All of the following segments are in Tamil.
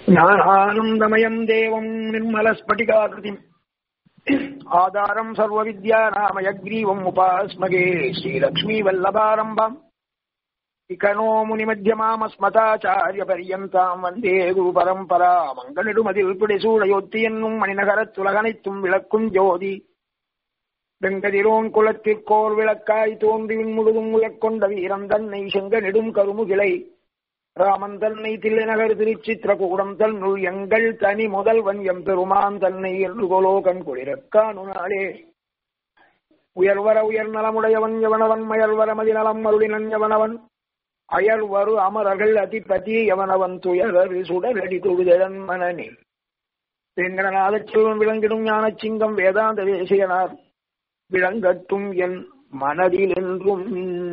ஞானானந்தமயம் தேவம் நிர்மலஸ்பட்டிகாகிருதிம் ஆதாரம் சர்வவித்யாநாமயக்ரீவம் உபாஸ்மகே ஸ்ரீலக்ஷ்மீ வல்லபாரம்பாம் இகனோ முனிமத்தியமாமஸ்மதாச்சாரிய வந்தே குரு பரம்பரா மங்களிடுமதில் பிடிசூடையொத்தி என்னும் மணிநகரத்துலகனைத்தும் விளக்கும் ஜோதி வெங்கதிரோன் குலத்திற்கோர் விளக்காய் தோன்றி முழுதும் உயர்கொண்ட வீரம் தன்னை செங்க நெடும் கருமுகிலை ராமன் தன்னை தில்லைநகர் திருச்சித்திரகூடம் தன்னுள் எங்கள் தனி முதல்வன் எம் பெருமான் தன்னை என்று கொலோ கண் குளிரக்கானு நாளே உயர்வர உயர் நலமுடையவன் எவனவன் மயர்வர மதிநலம் மருளினன் எவனவன் அயர்வரு அமரர்கள் அதிபதி எவனவன் துயரரு சுடரடி தொழுதன் மனனே வெங்கடநாத செல்வன் விளங்கிடும் ஞான சிங்கம் வேதாந்த தேசியனார் விளங்கட்டும் என் மனதில் என்றும்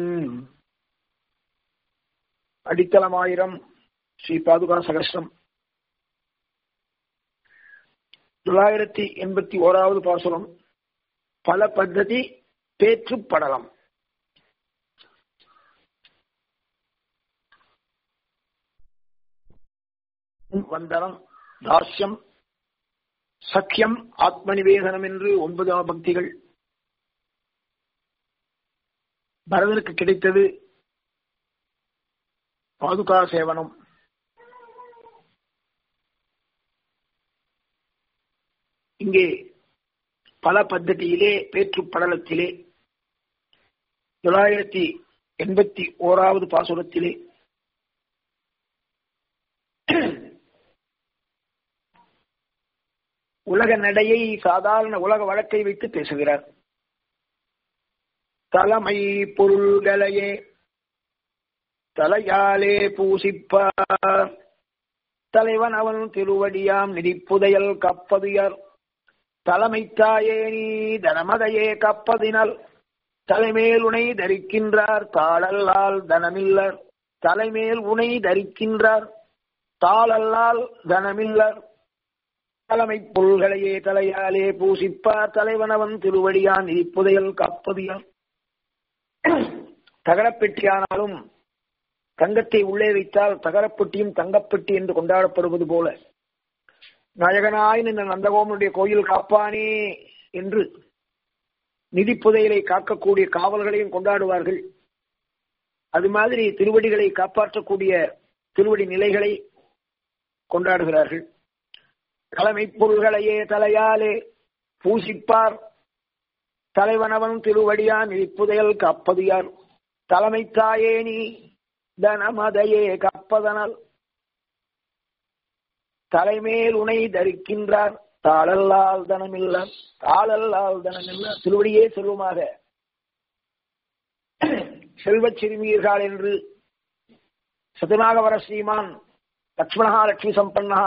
அடித்தளமாயிரம் ஸ்ரீ பாதுகா சகஸ்ரம் தொள்ளாயிரத்தி எண்பத்தி ஓராவது பாசுரம் பல பத்ததி பேற்று படலம் வந்தனம் தாஸ்யம் சக்கியம் ஆத்ம நிவேதனம் என்று ஒன்பது பக்திகள் பரதனுக்கு கிடைத்தது பாதுகா சேவனம் இங்கே பல பத்ததியிலே பேற்று படலத்திலே தொள்ளாயிரத்தி எண்பத்தி ஓராவது பாசுரத்திலே உலக நடையை சாதாரண உலக வழக்கை வைத்து பேசுகிறார் தலைமை பொருள்களையே தலையாலே பூசிப்பார் தலைவன் அவன் திருவடியாம் நிதிப்புதையல் கப்பதுயர் தலைமை தாயே நீ தனமதையே கப்பதினல் தலைமேல் உனை தரிக்கின்றார் தாளல்லால் தனமில்லர் தலைமேல் உனை தரிக்கின்றார் தாளல்லால் தனமில்லர் தலைமை பொருள்களையே தலையாலே பூசிப்பார் தலைவனவன் திருவடியான் நிதிப்புதையல் கப்பதியல் தகரப்பெட்டியானாலும் தங்கத்தை உள்ளே வைத்தால் தகரப்பெட்டியும் தங்கப்பெட்டி என்று கொண்டாடப்படுவது போல நாயகனாய் இந்த நந்தகோமனுடைய கோயில் காப்பானே என்று நிதி புதையலை காக்கக்கூடிய காவல்களையும் கொண்டாடுவார்கள் அது மாதிரி திருவடிகளை காப்பாற்றக்கூடிய திருவடி நிலைகளை கொண்டாடுகிறார்கள் தலைமை பொருள்களையே தலையாலே பூசிப்பார் தலைவனவன் திருவடியான் நிதிப்புதையல் காப்பது யார் தலைமை தாயே நீ தனமதையே கப்பதனல் தலைமேல் உனை தரிக்கின்றார் தாளல்லால் தனமில்ல தாளல்லால் தனமில்ல திருவடியே செல்வமாக செல்வச் சிறுமியர்கள் என்று சதுனாக வர ஸ்ரீமான் லக்ஷ்மணா லட்சுமி சம்பன்னா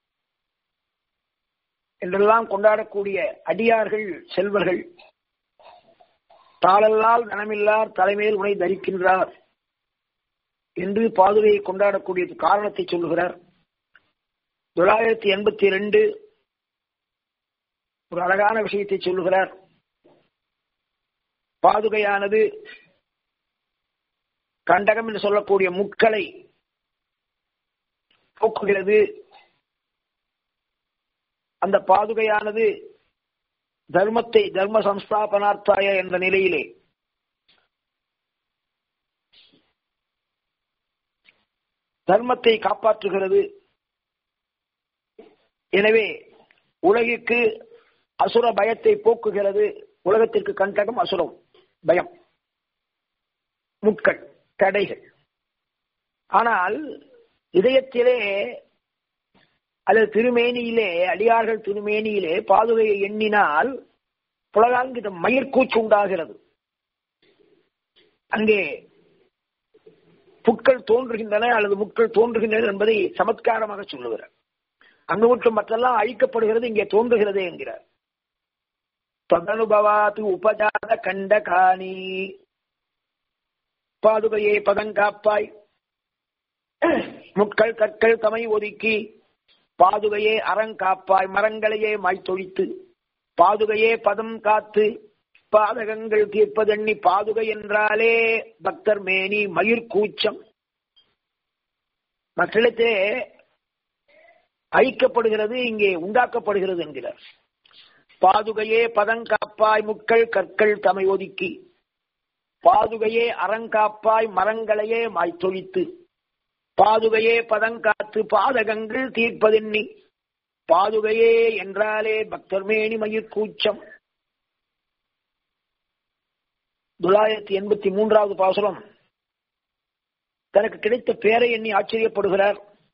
என்றெல்லாம் கொண்டாடக்கூடிய அடியார்கள் செல்வர்கள் தாளல்லால் தனமில்லார் தலைமையில் உனை தரிக்கின்றார் என்று பாதுகையை கொண்டாடக்கூடிய காரணத்தை சொல்லுகிறார் தொள்ளாயிரத்தி எண்பத்தி ரெண்டு ஒரு அழகான விஷயத்தை சொல்லுகிறார் பாதுகையானது கண்டகம் என்று சொல்லக்கூடிய முக்களை போக்குகிறது அந்த பாதுகையானது தர்மத்தை தர்ம சம்ஸ்தாபனார்த்தாய என்ற நிலையிலே தர்மத்தை காப்பாற்றுகிறது எனவே உலகிற்கு அசுர பயத்தை போக்குகிறது உலகத்திற்கு கண்டகம் அசுரம் பயம் முட்கள் தடைகள் ஆனால் இதயத்திலே அல்லது திருமேனியிலே அடியார்கள் திருமேனியிலே பாதுகையை எண்ணினால் புலகாங்கித மயிர்கூச்சு உண்டாகிறது அங்கே புட்கள் தோன்றுகின்றன அல்லது முட்கள் தோன்றுகின்றன என்பதை சமத்காரமாக சொல்லுகிறார் அங்கு மட்டும் மற்றெல்லாம் அழிக்கப்படுகிறது இங்கே தோன்றுகிறதே என்கிறார் பதனுபவாத்து உபஜாத கண்ட காணி பாதுகையே பதங்காப்பாய் முட்கள் கற்கள் தமை ஒதுக்கி பாதுகையே அறங்காப்பாய் மரங்களையே மாய்த்தொழித்து பாதுகையே பதம் காத்து பாதகங்கள் தீர்ப்பதெண்ணி பாதுகை என்றாலே பக்தர் மேனி மயிர் கூச்சம் மற்றிடத்தே அழிக்கப்படுகிறது இங்கே உண்டாக்கப்படுகிறது என்கிறார் பாதுகையே பதங்காப்பாய் முக்கள் கற்கள் தமை ஒதுக்கி பாதுகையே அறங்காப்பாய் மரங்களையே மாய்த்தொழித்து பாதுகையே பதங்காத்து பாதகங்கள் தீர்ப்பதெண்ணி பாதுகையே என்றாலே பக்தர்மேனி மயிர் கூச்சம் தொள்ளாயிரத்தி எண்பத்தி மூன்றாவது பாசுரம் தனக்கு கிடைத்த பேரை எண்ணி ஆச்சரியப்படுகிறார்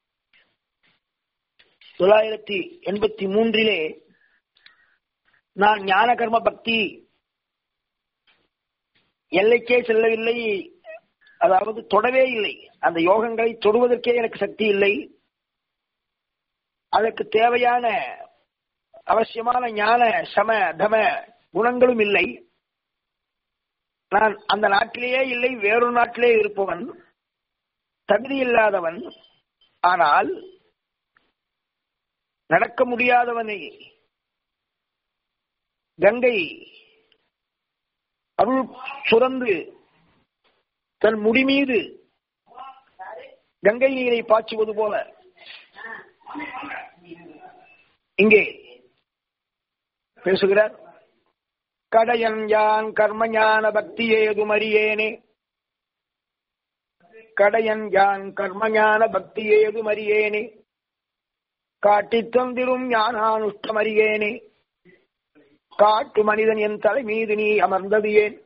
தொள்ளாயிரத்தி எண்பத்தி மூன்றிலே நான் ஞான கர்ம பக்தி எல்லைக்கே செல்லவில்லை அதாவது தொடவே இல்லை அந்த யோகங்களை தொடுவதற்கே எனக்கு சக்தி இல்லை அதற்கு தேவையான அவசியமான ஞான சம தம குணங்களும் இல்லை நான் அந்த நாட்டிலேயே இல்லை வேறொரு நாட்டிலே இருப்பவன் தகுதி இல்லாதவன் ஆனால் நடக்க முடியாதவனை கங்கை அருள் சுரந்து தன் முடி மீது கங்கை நீரை பாய்ச்சுவது போல இங்கே பேசுகிறார் கடையன் யான் கர்மஞான பக்தி ஏதும் அறியேனே கடையன் யான் கர்மஞான பக்தி ஏதும் அறியேனே காட்டித் தந்திரும் ஞானானுஷ்டம் அறியேனே காட்டு மனிதன் என் தலை மீது நீ அமர்ந்தது ஏன்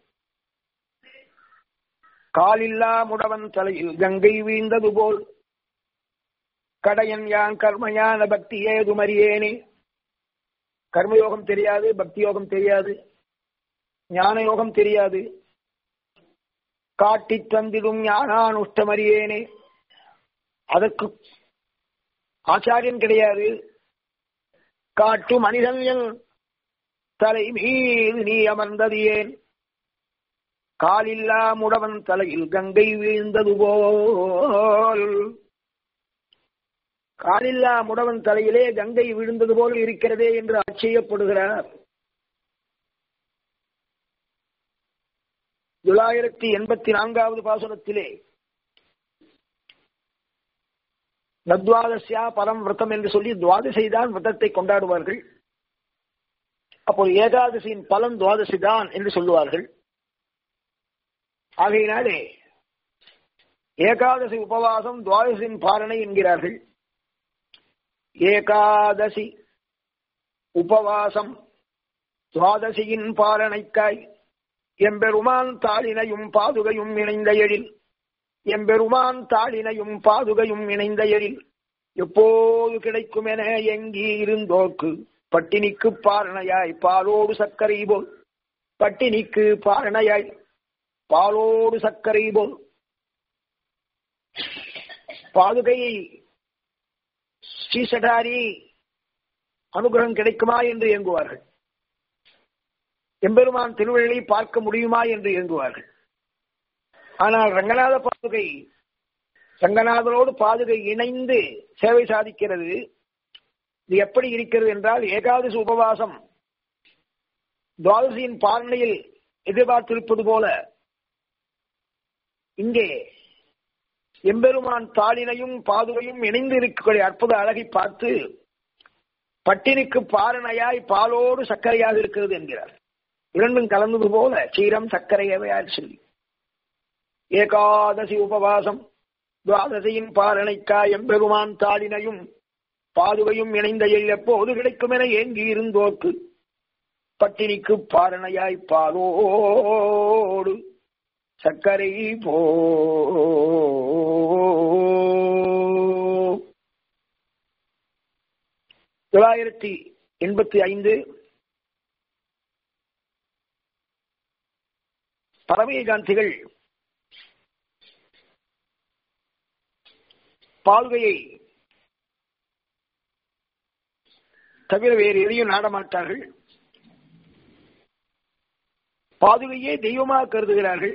காலில்லா முடவன் தலையில் கங்கை வீழ்ந்தது போல் கடையன் யான் கர்மஞான பக்தி ஏதும் அறியேனே கர்மயோகம் தெரியாது பக்தி யோகம் தெரியாது ஞான யோகம் தெரியாது காட்டித் தந்திடும் ஞானானுஷ்டமறியேனே அதற்கு ஆச்சாரியன் கிடையாது காட்டு மனிதன் என் தலை மீது நீ அமர்ந்தது ஏன் காலில்லா முடவன் தலையில் கங்கை வீழ்ந்தது போல் காலில்லா முடவன் தலையிலே கங்கை விழுந்தது போல் இருக்கிறதே என்று ஆச்சரியப்படுகிறார் தொள்ளாயிரத்தி எண்பத்தி நான்காவது பாசுரத்திலே நத்வாதசியா பரம் விரதம் என்று சொல்லி துவாதசி தான் விரதத்தை கொண்டாடுவார்கள் அப்போது ஏகாதசியின் பலன் துவாதசி தான் என்று சொல்லுவார்கள் ஆகையினாலே ஏகாதசி உபவாசம் துவாதசியின் பாலனை என்கிறார்கள் ஏகாதசி உபவாசம் துவாதசியின் பாலனைக்காய் எம்பெருமான் தாளினையும் பாதுகையும் இணைந்த எழில் எம்பெருமான் தாளினையும் பாதுகையும் இணைந்த எழில் எப்போது கிடைக்கும் என எங்கி இருந்தோர்க்கு பட்டினிக்கு பாரணையாய் பாலோடு சர்க்கரை போல் பட்டினிக்கு பாரணையாய் பாலோடு சர்க்கரை போல் பாதுகையை ஸ்ரீசடாரி அனுகிரகம் கிடைக்குமா என்று இயங்குவார்கள் எம்பெருமான் திருவள்ளியை பார்க்க முடியுமா என்று இயங்குவார்கள் ஆனால் ரங்கநாத பாதுகை ரங்கநாதனோடு பாதுகை இணைந்து சேவை சாதிக்கிறது இது எப்படி இருக்கிறது என்றால் ஏகாதசி உபவாசம் துவாதசியின் பாரணையில் எதிர்பார்த்திருப்பது போல இங்கே எம்பெருமான் தாளினையும் பாதுகையும் இணைந்து இருக்கக்கூடிய அற்புத அழகை பார்த்து பட்டினிக்கு பாரணையாய் பாலோடு சர்க்கரையாக இருக்கிறது என்கிறார் இரண்டும் கலந்தது போல சீரம் சர்க்கரையவையார் சொல்லி ஏகாதசி உபவாசம் துவாதசியின் பாலனைக்காய் எம்பெருமான் தாளினையும் பாதுகையும் இணைந்த எழில் எப்போது கிடைக்கும் என ஏங்கி இருந்தோர்க்கு பட்டினிக்கு பாரணையாய் பாலோடு சர்க்கரை போ தொள்ளாயிரத்தி எண்பத்தி ஐந்து பரமேகாந்திகள் பால்கையை தவிர வேறு எதையும் நாடமாட்டார்கள் பாதுகையே தெய்வமாக கருதுகிறார்கள்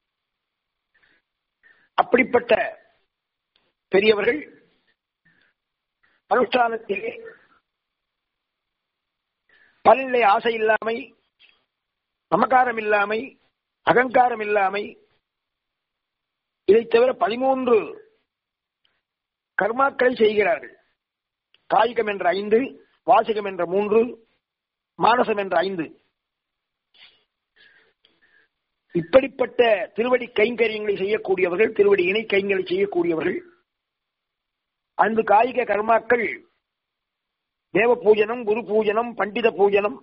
அப்படிப்பட்ட பெரியவர்கள் அனுஷ்டானத்திலே பலனிலே ஆசை இல்லாமை நமக்காரம் இல்லாமை அகங்காரம் இல்லாமை இதை தவிர பதிமூன்று கர்மாக்களை செய்கிறார்கள் காய்கம் என்ற ஐந்து வாசிகம் என்ற மூன்று மானசம் என்ற ஐந்து இப்படிப்பட்ட திருவடி கைங்கரியங்களை செய்யக்கூடியவர்கள் திருவடி இணை கைங்களை செய்யக்கூடியவர்கள் அந்த காய்க கர்மாக்கள் தேவ பூஜனம் குரு பூஜனம் பண்டித பூஜனம்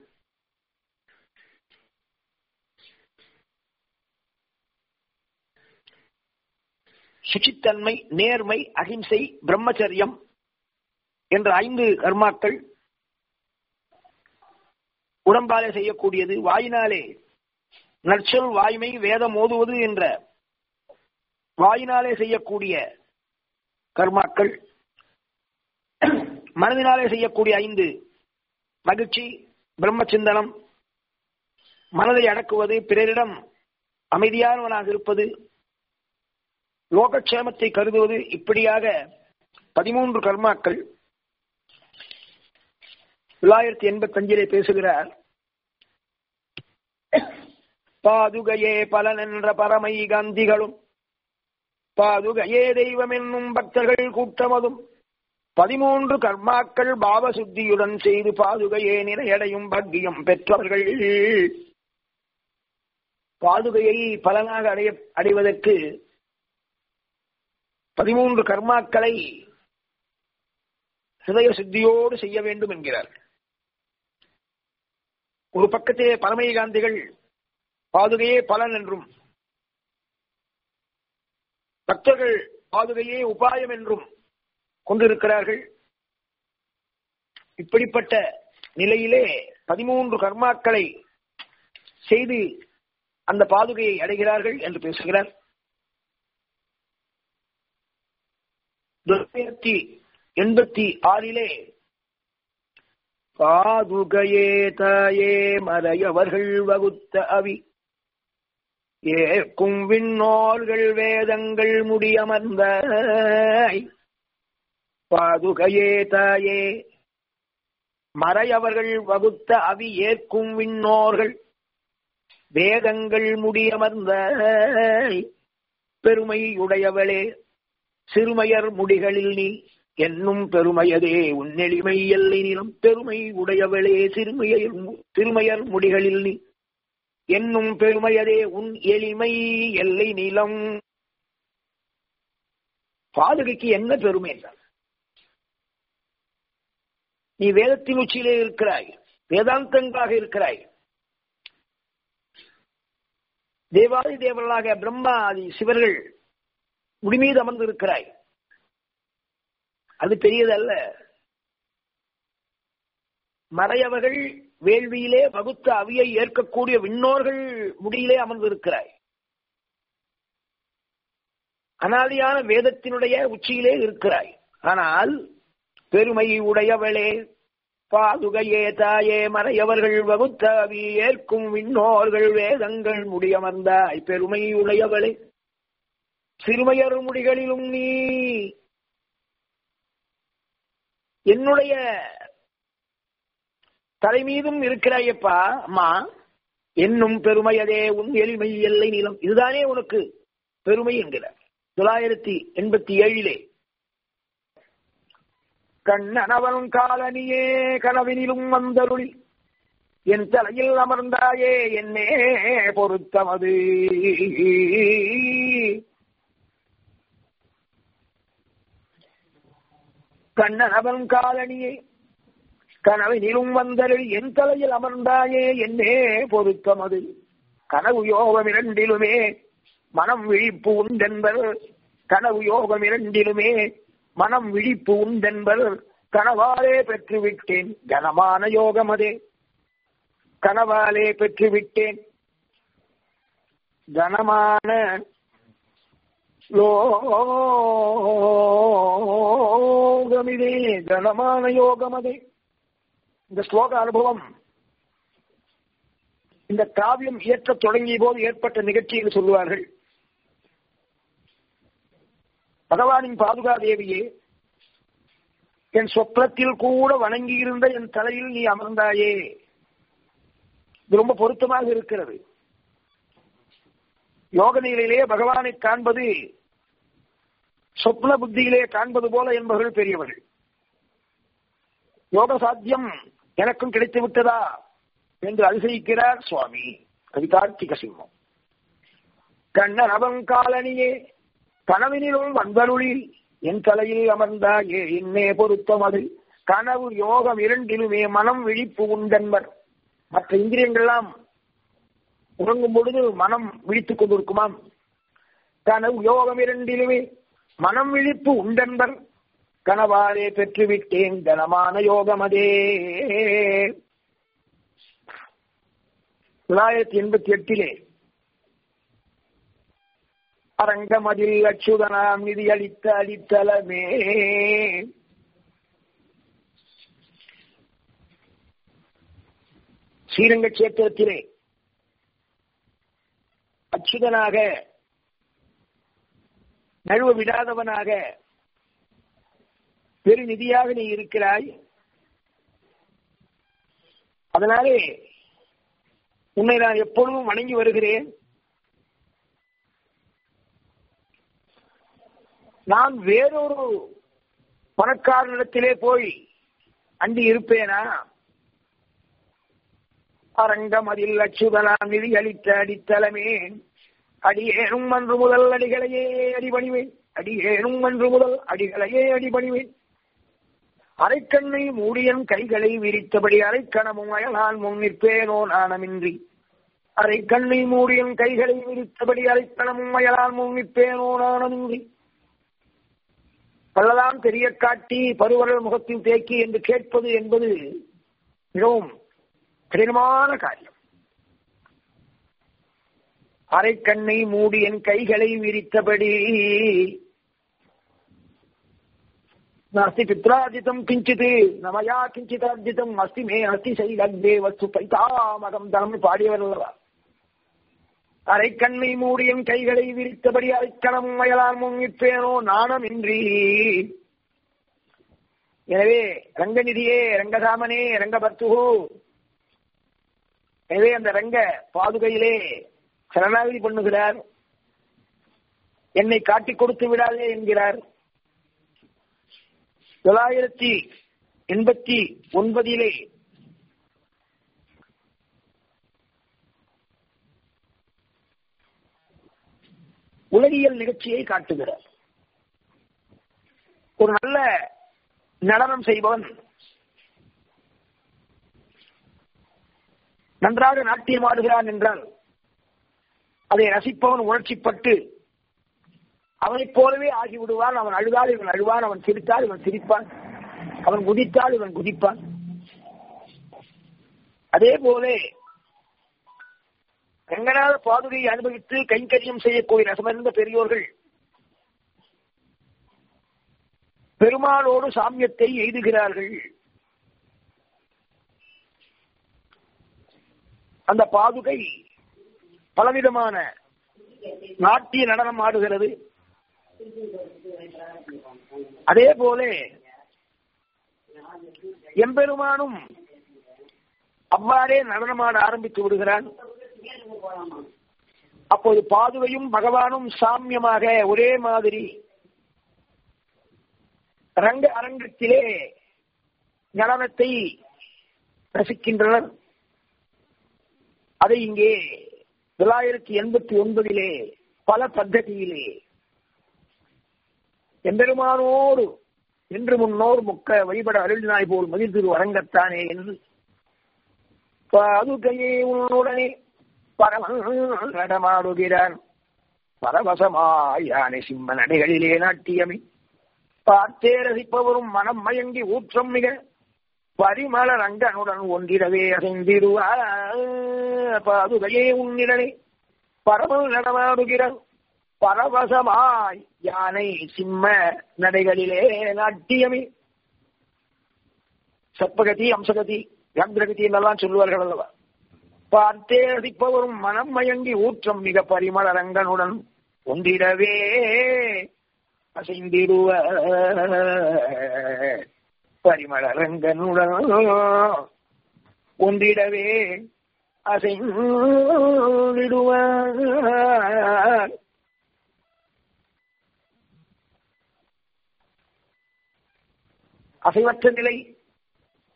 சுச்சித்தன்மை நேர்மை அகிம்சை பிரம்மச்சரியம் என்ற ஐந்து கர்மாக்கள் உடம்பாலே செய்யக்கூடியது வாயினாலே நற்சொல் வாய்மை வேதம் ஓதுவது என்ற வாயினாலே செய்யக்கூடிய கர்மாக்கள் மனதினாலே செய்யக்கூடிய ஐந்து மகிழ்ச்சி பிரம்மச்சிந்தனம் மனதை அடக்குவது பிறரிடம் அமைதியானவனாக இருப்பது லோகக்ஷேமத்தை கருதுவது இப்படியாக பதிமூன்று கர்மாக்கள் தொள்ளாயிரத்தி எண்பத்தி அஞ்சிலே பேசுகிறார் பாதுகையே பலன் என்ற பரமை காந்திகளும் பாதுகையே தெய்வம் என்னும் பக்தர்கள் கூட்டமதும் பதிமூன்று கர்மாக்கள் பாவசுத்தியுடன் செய்து பாதுகையே நிலையடையும் பாக்கியம் பெற்றவர்கள் பாதுகையை பலனாக அடைய அடைவதற்கு பதிமூன்று கர்மாக்களை ஹிருதய சுத்தியோடு செய்ய வேண்டும் என்கிறார் ஒரு பக்கத்திலே பரமயகாந்திகள் பாதுகையே பலன் என்றும் பக்தர்கள் பாதுகையே உபாயம் என்றும் கொண்டிருக்கிறார்கள் இப்படிப்பட்ட நிலையிலே பதிமூன்று கர்மாக்களை செய்து அந்த பாதுகையை அடைகிறார்கள் என்று பேசுகிறார் தொள்ளாயிரத்தி எண்பத்தி ஆறிலே பாதுகையே தாயே மறையவர்கள் வகுத்த அவி ஏற்கும் விண்ணோர்கள் வேதங்கள் முடியமர்ந்த பாதுகையே தாயே மறையவர்கள் வகுத்த அவி ஏற்கும் விண்ணோர்கள் வேதங்கள் முடியமர்ந்த பெருமையுடையவளே சிறுமையர் முடிகளில் நீ என்னும் பெருமையதே உன்னெளிமை எல்லை நிலம் பெருமை உடையவளே சிறுமையர் சிறுமையர் முடிகளில் நீ என்னும் பெருமையதே உன் எளிமை எல்லை நிலம் பாதுகைக்கு என்ன பெருமை என்றால் நீ வேதத்தின் உச்சியிலே இருக்கிறாய் வேதாந்தங்களாக இருக்கிறாய் தேவாதி தேவர்களாக பிரம்மா ஆதி சிவர்கள் முடிமீது அமர்ந்து இருக்கிறாய் அது பெரியதல்ல மறையவர்கள் வேள்வியிலே வகுத்த அவியை ஏற்கக்கூடிய விண்ணோர்கள் முடியிலே அமர்ந்திருக்கிறாய் அனாதியான வேதத்தினுடைய உச்சியிலே இருக்கிறாய் ஆனால் பெருமை உடையவளே பாதுகையே தாயே மறையவர்கள் வகுத்த அவி ஏற்கும் விண்ணோர்கள் வேதங்கள் முடியமர்ந்தாய் பெருமை உடையவளே சிறுமையர் முடிகளிலும் நீ என்னுடைய தலை மீதும் இருக்கிறாயப்பா அம்மா என்னும் பெருமையதே உன் எளிமை எல்லை நீளம் இதுதானே உனக்கு பெருமை என்கிறார் தொள்ளாயிரத்தி எண்பத்தி ஏழிலே கண்ணனவன் காலனியே கனவினிலும் வந்தருளி என் தலையில் அமர்ந்தாயே என்னே பொருத்தமது கண்ணனவன் காலனியே கனவினிலும் வந்தருள் என் தலையில் அமர்ந்தாயே என்னே பொருத்தமது கனவு யோகம் இரண்டிலுமே மனம் விழிப்பு உண்டென்பர் கனவு யோகம் இரண்டிலுமே மனம் விழிப்பு உண்டென்பர் கனவாலே பெற்றுவிட்டேன் கனமான யோகமதே கனவாலே பெற்றுவிட்டேன் கனமான யோகமிதே கனமான யோகமதே இந்த ஸ்லோக அனுபவம் இந்த காவியம் இயற்றத் தொடங்கிய போது ஏற்பட்ட நிகழ்ச்சி என்று சொல்லுவார்கள் பகவானின் பாதுகா தேவியே என் சொப்னத்தில் கூட வணங்கியிருந்த என் தலையில் நீ அமர்ந்தாயே இது ரொம்ப பொருத்தமாக இருக்கிறது யோக நிலையிலே பகவானை காண்பது சொப்ன புத்தியிலே காண்பது போல என்பவர்கள் பெரியவர்கள் யோக சாத்தியம் எனக்கும் கிடைத்து விட்டதா என்று அதிசயிக்கிறார் சுவாமி கவிதார்த்திக சிம்மம் கண்ணன் அவன் காலனியே கனவினிலும் வந்தருளில் என் தலையில் அமர்ந்தாயே என்னே பொருத்தம் அது கனவு யோகம் இரண்டிலுமே மனம் விழிப்பு உண்டென்பர் மற்ற இந்திரியங்கள்லாம் உறங்கும் பொழுது மனம் விழித்துக் கொண்டிருக்குமாம் கனவு யோகம் இரண்டிலுமே மனம் விழிப்பு உண்டென்பர் கனவாலே பெற்றுவிட்டேன் கனமான யோகம் அதே தொள்ளாயிரத்தி எண்பத்தி எட்டிலே அரங்கமதில் அச்சுதனாம் நிதி அளித்த அளித்தலமே ஸ்ரீரங்க கஷேத்திரத்திலே அச்சுதனாக நழுவ விடாதவனாக பெருநிதியாக நீ இருக்கிறாய் அதனாலே உன்னை நான் எப்பொழுதும் வணங்கி வருகிறேன் நான் வேறொரு பணக்காரனிடத்திலே போய் அண்டி இருப்பேனா அரங்கம் அதில் அச்சுதலாம் நிதி அளித்த அடித்தலமே அடியேனும் அன்று முதல் அடிகளையே அடிபணிவேன் அடியேனும் அன்று முதல் அடிகளையே அடிபணிவேன் அரைக்கண்ணை மூடியன் கைகளை விரித்தபடி அரைக்கணமும் அயலான் முன் நிற்பேனோ நாணமின்றி அரைக்கண்ணை மூடியன் கைகளை விரித்தபடி அரைக்கணமும் அயலான் முன் நிற்பேனோ நாணமின்றி பல்லதான் தெரிய காட்டி பருவரல் முகத்தில் தேக்கி என்று கேட்பது என்பது மிகவும் கடினமான காரியம் அரைக்கண்ணை மூடி என் கைகளை விரித்தபடி நாஸ்தி பித்ராஜிதம் கிஞ்சித் நமயா கிஞ்சித் அர்ஜிதம் அஸ்தி மே அஸ்தி சைலக்தே வஸ்து பைதாமகம் தனம் பாடியவர் அல்லவா அரைக்கண்ணை மூடி என் கைகளை விரித்தபடி அரைக்கணம் வயலார் முன்னிப்பேனோ நாணமின்றி எனவே ரங்கநிதியே ரங்கசாமனே ரங்கபர்த்துகு எனவே அந்த ரங்க பாதுகையிலே சரணாகதி பண்ணுகிறார் என்னை காட்டிக் கொடுத்து விடாதே என்கிறார் தொள்ளாயிரத்தி எண்பத்தி ஒன்பதிலே உலகியல் நிகழ்ச்சியை காட்டுகிறார் ஒரு நல்ல நடனம் செய்பவன் நன்றாக நாட்டியம் ஆடுகிறான் என்றால் அதை ரசிப்பவன் உணர்ச்சிப்பட்டு அவனைப் போலவே ஆகிவிடுவான் அவன் அழுதால் இவன் அழுவான் அவன் சிரித்தால் இவன் சிரிப்பான் அவன் குதித்தால் இவன் குதிப்பான் அதே போல ரங்கநாத பாதுகையை அனுபவித்து கைங்கரியம் செய்யக்கூடிய ரசமறிந்த பெரியோர்கள் பெருமாளோடு சாமியத்தை எய்துகிறார்கள் அந்த பாதுகை பலவிதமான நாட்டிய நடனம் ஆடுகிறது அதே போல எம்பெருமானும் அவ்வாறே நடனமாட ஆரம்பித்து விடுகிறான் அப்போது பாதுகையும் பகவானும் சாமியமாக ஒரே மாதிரி ரங்க அரங்கத்திலே நடனத்தை ரசிக்கின்றனர் அதை இங்கே தொள்ளாயிரத்தி எண்பத்தி ஒன்பதிலே பல பத்ததியிலே எம்பெருமானோடு என்று முன்னோர் முக்க வழிபட அருளினாய் போல் மதிர்திரு அரங்கத்தானே என்று பாதுகையே உன்னுடனே பரமன் நடமாடுகிறான் பரவசமாயானை சிம்ம நடைகளிலே நாட்டியமை பார்த்தே ரசிப்பவரும் மனம் மயங்கி ஊற்றம் மிக பரிமள ரங்கனுடன் ஒன்றிடவே அசைந்திடுவார் பாதுகையே உன்னிடனே பரமல் நடமாடுகிறான் பரவசமாய் யானை சிம்ம நடைகளிலே நாட்டியமே சப்பகதி அம்சகதி கந்திரகதி என்றெல்லாம் சொல்லுவார்கள் அல்லவா பார்த்தே ரசிப்பவரும் மனம் மயங்கி ஊற்றம் மிக பரிமள ரங்கனுடன் ஒன்றிடவே அசைந்திடுவ பரிமள ரங்கனுடன் ஒன்றிடவே அசைந்திடுவார் அசைவற்ற நிலை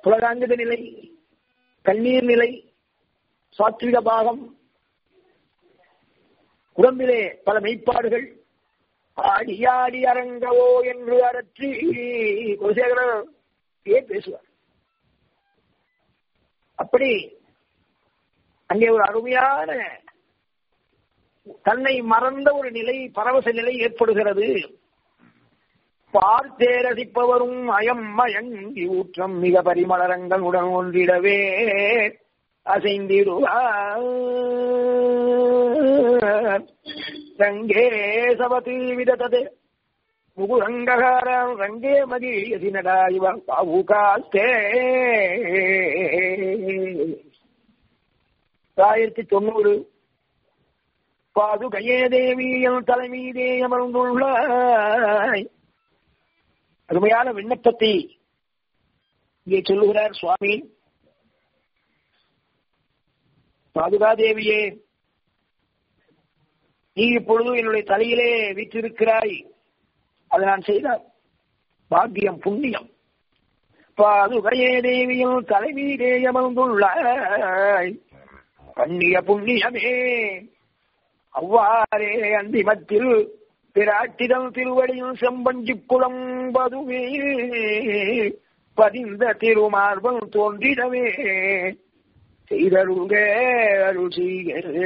புலகாங்கித நிலை கண்ணீர் நிலை சாத்விக பாகம் உடம்பிலே பல மெய்ப்பாடுகள் ஆடி ஆடி அரங்கவோ என்று அரற்றி குலசேகரர் ஏன் பேசுவார் அப்படி அங்கே ஒரு அருமையான தன்னை மறந்த ஒரு நிலை பரவச நிலை ஏற்படுகிறது பார்த்தேரசிப்பவரும் அயம் மயங்கி ஊற்றம் மிக பரிமளரங்களுடன் ஒன்றிடவே அசைந்திடுவார் ரங்கே சவதி விததது முகுரங்ககாரம் ரங்கே மதியசினடா இவ பாவுகாஸ்தே ஆயிரத்தி தொண்ணூறு பாதுகையே தேவியல் தலைமீதே அமர்ந்துள்ளாய் அருமையான விண்ணப்பத்தை இங்கே சொல்லுகிறார் சுவாமி பாதுகாதேவியே நீ இப்பொழுது என்னுடைய தலையிலே வீற்றிருக்கிறாய் அது நான் செய்த பாக்கியம் புண்ணியம் பாதுகையே தேவியும் தலைமீதே அமர்ந்துள்ளாய் கண்ணிய புண்ணியமே அவ்வாறே அந்திமத்தில் பிராட்டிதம் திருவடியும் செம்பஞ்சு குளம்பதுவே பதிந்த திருமார்பம் தோன்றிடவே செய்தருக அருள் செய்கிறே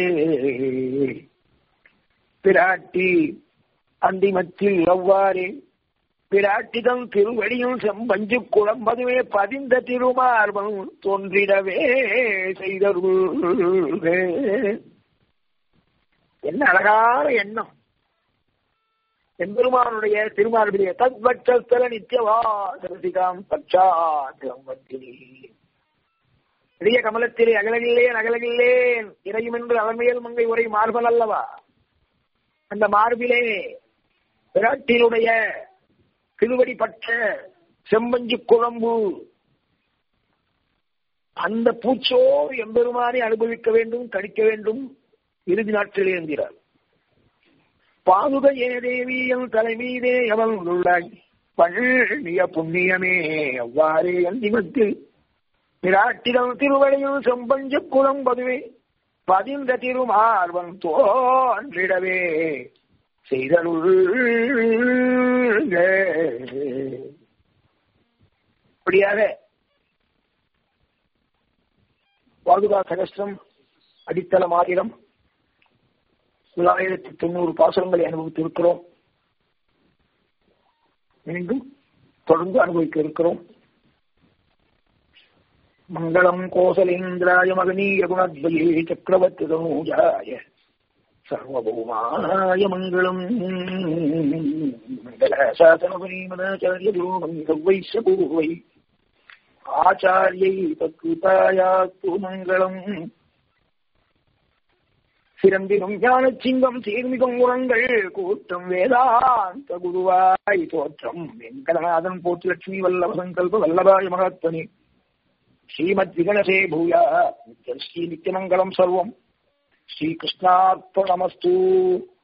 பிராட்டி அந்திமத்தில் அவ்வாறே பிராட்டிதம் திருவடியும் செம்பஞ்சு குழம்பதுவே பதிந்த திருமார்பம் தோன்றிடவே செய்தருக என்ன அழகான எண்ணம் எம்பெருமானுடைய திருமார்பிலே தத்வட்சஸ்தல நித்தியவாதிகாம் பச்சாத்திரம் வந்தினி பெரிய கமலத்திலே அகலகில்லேன் அகலகில்லேன் இறையும் என்று அவன்மையல் மங்கை உரை மார்பல் அல்லவா அந்த மார்பிலே விராட்டினுடைய திருவடி பற்ற செம்பஞ்சு குழம்பு அந்த பூச்சோ எம்பெருமானை அனுபவிக்க வேண்டும் கடிக்க வேண்டும் இறுதி நாட்களே என்கிறார் பாதுகையே தேவியல் தலைமீதே அவன் உள்ளாய் பழனிய புண்ணியமே அவ்வாறே அந்திமத்தில் விராட்டிடம் திருவடையும் செம்பஞ்ச குளம் பதுவே பதிந்த திருமார்வன் தோன்றிடவே செய்தருள் அப்படியாக பாதுகா சகஸ்திரம் அடித்தளம் ஆயிரம் தொள்ளாயிரத்தி தொண்ணூறு பாசனங்களை அனுபவித்திருக்கிறோம் மீண்டும் தொடர்ந்து அனுபவிக்க இருக்கிறோம் மங்களம் கோசலேந்திராய மகனீய குணத்வயே சக்கரவர்த்தி தனூஜாய சர்வபௌமாய மங்களம் மங்கள சாசனபரீமதாச்சாரிய துரோகம் வைச பூர்வை ஆச்சாரியை தத்குதாயாத்து மங்களம் சிறந்திடும் ஞான சிங்கம் சீர்மிகும் உரங்கள் கூட்டம் வேதாந்த குருவாய் தோற்றம் வெங்கடநாதன் போற்று லட்சுமி வல்லப சங்கல்ப வல்லபாய மகாத்மனி ஸ்ரீமத் விகணசே பூயா நித்ய ஸ்ரீ நித்யமங்கலம் சர்வம் ஸ்ரீகிருஷ்ணார்ப்பணமஸ்து